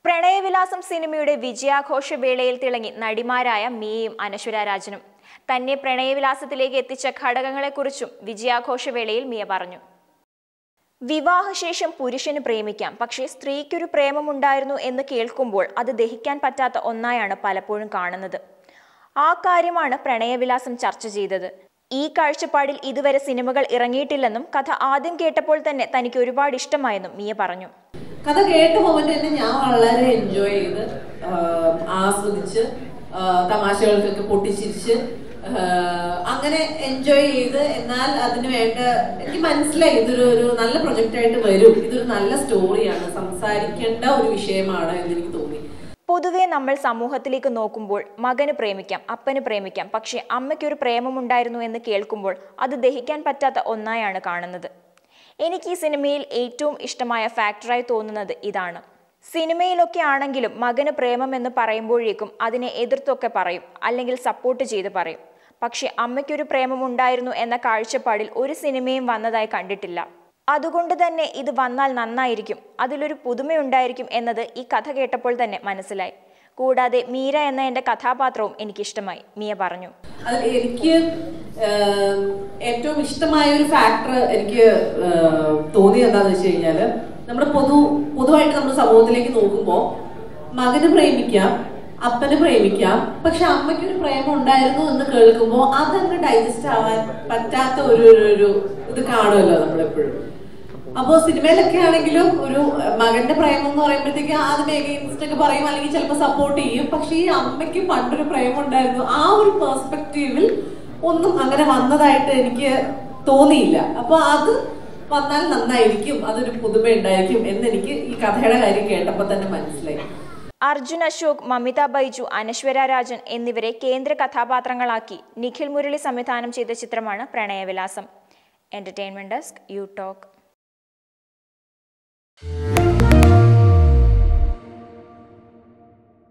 പ്രണയവിലാസം സിനിമയുടെ വിജയാഘോഷ വേളയിൽ തിളങ്ങി നടിമാരായ മിയയും അനശ്വര രാജനും തന്നെ പ്രണയവിലാസത്തിലേക്ക് എത്തിച്ച ഘടകങ്ങളെക്കുറിച്ചും വിജയാഘോഷ വേളയിൽ മിയ പറഞ്ഞു വിവാഹശേഷം പുരുഷന് പ്രേമിക്കാം പക്ഷേ സ്ത്രീക്കൊരു പ്രേമമുണ്ടായിരുന്നു എന്ന് കേൾക്കുമ്പോൾ അത് ദഹിക്കാൻ പറ്റാത്ത ഒന്നായാണ് പലപ്പോഴും കാണുന്നത് ആ കാര്യമാണ് പ്രണയവിലാസം ചർച്ച ചെയ്തത് ഈ കാഴ്ചപ്പാടിൽ ഇതുവരെ സിനിമകൾ ഇറങ്ങിയിട്ടില്ലെന്നും കഥ ആദ്യം കേട്ടപ്പോൾ തന്നെ തനിക്ക് ഒരുപാട് ഇഷ്ടമായെന്നും മിയ പറഞ്ഞു കഥ കേട്ട മൊമെന്റ് തന്നെ ഞാൻ വളരെ എൻജോയ് ചെയ്ത് ആഹ് ആസ്വദിച്ച് ആഹ് തമാശകൾക്കൊക്കെ പൊട്ടിച്ചിരിച്ച് ആഹ് അങ്ങനെ എൻജോയ് ചെയ്ത് എന്നാൽ അതിന് വേണ്ട എനിക്ക് മനസ്സിലായി ഇതൊരു ഒരു നല്ല പ്രൊജക്റ്റ് ആയിട്ട് വരും ഇതൊരു നല്ല സ്റ്റോറിയാണ് സംസാരിക്കേണ്ട ഒരു വിഷയമാണ് എന്ന് എനിക്ക് തോന്നി പൊതുവെ നമ്മൾ സമൂഹത്തിലേക്ക് നോക്കുമ്പോൾ മകന് പ്രേമിക്കാം അപ്പന് പ്രേമിക്കാം പക്ഷേ അമ്മയ്ക്കൊരു പ്രേമമുണ്ടായിരുന്നു എന്ന് കേൾക്കുമ്പോൾ അത് ദഹിക്കാൻ പറ്റാത്ത ഒന്നായാണ് കാണുന്നത് എനിക്ക് ഈ സിനിമയിൽ ഏറ്റവും ഇഷ്ടമായ ഫാക്ടറായി തോന്നുന്നത് ഇതാണ് സിനിമയിലൊക്കെ ആണെങ്കിലും മകന് പ്രേമം എന്ന് പറയുമ്പോഴേക്കും അതിനെ എതിർത്തൊക്കെ പറയും അല്ലെങ്കിൽ സപ്പോർട്ട് ചെയ്ത് പറയും പക്ഷെ അമ്മയ്ക്കൊരു പ്രേമമുണ്ടായിരുന്നു എന്ന കാഴ്ചപ്പാടിൽ ഒരു സിനിമയും വന്നതായി കണ്ടിട്ടില്ല അതുകൊണ്ട് തന്നെ ഇത് വന്നാൽ നന്നായിരിക്കും അതിലൊരു പുതുമയുണ്ടായിരിക്കും എന്നത് ഈ കഥ കേട്ടപ്പോൾ തന്നെ മനസ്സിലായി കൂടാതെ മീര എന്ന എൻ്റെ കഥാപാത്രവും എനിക്കിഷ്ടമായി മിയ പറഞ്ഞു അതിൽ എനിക്ക് ആഹ് ഏറ്റവും ഇഷ്ടമായ ഒരു ഫാക്ടർ എനിക്ക് ആഹ് തോന്നിയത് എന്താന്ന് വെച്ച് കഴിഞ്ഞാല് നമ്മുടെ പൊതു പൊതുവായിട്ട് നമ്മുടെ സമൂഹത്തിലേക്ക് നോക്കുമ്പോൾ മകന് പ്രേമിക്കാം അപ്പന് പ്രേമിക്കാം പക്ഷെ അമ്മയ്ക്ക് ഒരു പ്രേമം ഉണ്ടായിരുന്നു എന്ന് കേൾക്കുമ്പോൾ അതങ്ങ് ഡൈജസ്റ്റ് ആവാൻ പറ്റാത്ത ഒരു ഒരു- ഒരു ഇത് കാണുമല്ലോ നമ്മളെപ്പോഴും അപ്പോ സിനിമയിലൊക്കെ ആണെങ്കിലും ഒരു മകന്റെ പ്രേമം എന്ന് പറയുമ്പോഴത്തേക്ക് അതിനെ എഗെയിൻസ്റ്റ് ഒക്കെ പറയും അല്ലെങ്കിൽ ചിലപ്പോൾ സപ്പോർട്ട് ചെയ്യും പക്ഷെ ഈ അമ്മയ്ക്ക് പണ്ടൊരു പ്രേമം ഉണ്ടായിരുന്നു ആ ഒരു പെർസ്പെക്റ്റീവിൽ ഒന്നും അങ്ങനെ വന്നതായിട്ട് എനിക്ക് തോന്നിയില്ല അപ്പൊ അത് വന്നാൽ നന്നായിരിക്കും അതൊരു പുതുമ ഉണ്ടായിരിക്കും എന്ന് എനിക്ക് ഈ കഥയുടെ കാര്യം കേട്ടപ്പോൾ തന്നെ മനസ്സിലായി അർജുൻ അശോക് മമിത ബൈജു അനശ്വര രാജൻ എന്നിവരെ കേന്ദ്ര കഥാപാത്രങ്ങളാക്കി നിഖിൽ മുരളി സംവിധാനം ചെയ്ത ചിത്രമാണ് Pranayavilasam entertainment desk you talk